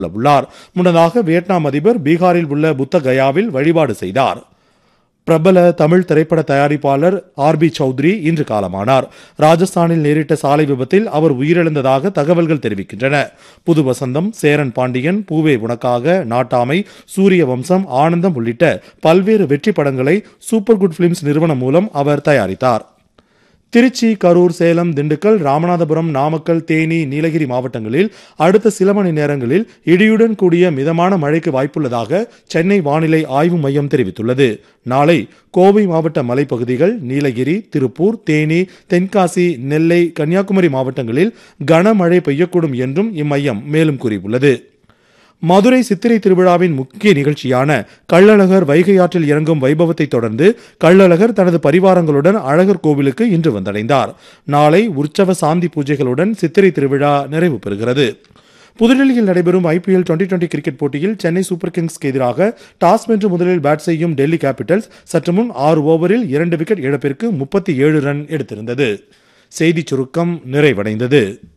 உள்ளார் முன்னதாக வியட்நாம் அதிபர் பீகாரில் உள்ள புத்த கயாவில் வழிபாடு செய்தார் பிரபல தமிழ் திரைப்பட தயாரிப்பாளர் ஆர் பி சௌத்ரி இன்று காலமானார் ராஜஸ்தானில் நேரிட்ட சாலை விபத்தில் அவர் உயிரிழந்ததாக தகவல்கள் தெரிவிக்கின்றன புது வசந்தம் சேரன் பாண்டியன் பூவே உனக்காக நாட்டாமை சூரிய வம்சம் ஆனந்தம் உள்ளிட்ட பல்வேறு வெற்றி படங்களை சூப்பர் குட் பிலிம்ஸ் நிறுவனம் மூலம் அவர் தயாரித்தார் திருச்சி கரூர் சேலம் திண்டுக்கல் ராமநாதபுரம் நாமக்கல் தேனி நீலகிரி மாவட்டங்களில் அடுத்த சில மணி நேரங்களில் இடியுடன் கூடிய மிதமான மழைக்கு வாய்ப்புள்ளதாக சென்னை வானிலை ஆய்வு மையம் தெரிவித்துள்ளது நாளை கோவை மாவட்ட மலைப்பகுதிகள் நீலகிரி திருப்பூர் தேனி தென்காசி நெல்லை கன்னியாகுமரி மாவட்டங்களில் கனமழை பெய்யக்கூடும் என்றும் இம்மையம் மேலும் கூறியுள்ளது மதுரை சித்திரை திருவிழாவின் முக்கிய நிகழ்ச்சியான கள்ளழகர் வைகை ஆற்றில் இறங்கும் வைபவத்தை தொடர்ந்து கள்ளழகர் தனது பரிவாரங்களுடன் அழகர் கோவிலுக்கு இன்று வந்தடைந்தார் நாளை உற்சவ சாந்தி பூஜைகளுடன் சித்திரை திருவிழா நிறைவு பெறுகிறது புதுடெல்லியில் நடைபெறும் ஐபிஎல் டுவெண்டி டுவெண்டி கிரிக்கெட் போட்டியில் சென்னை சூப்பர் கிங்ஸ்க்கு எதிராக டாஸ் வென்று முதலில் பேட் செய்யும் டெல்லி கேபிட்டல்ஸ் சற்று முன் ஆறு ஓவரில் இரண்டு விக்கெட் இழப்பிற்கு முப்பத்தி ஏழு ரன் எடுத்திருந்தது செய்திச் சுருக்கம் நிறைவடைந்தது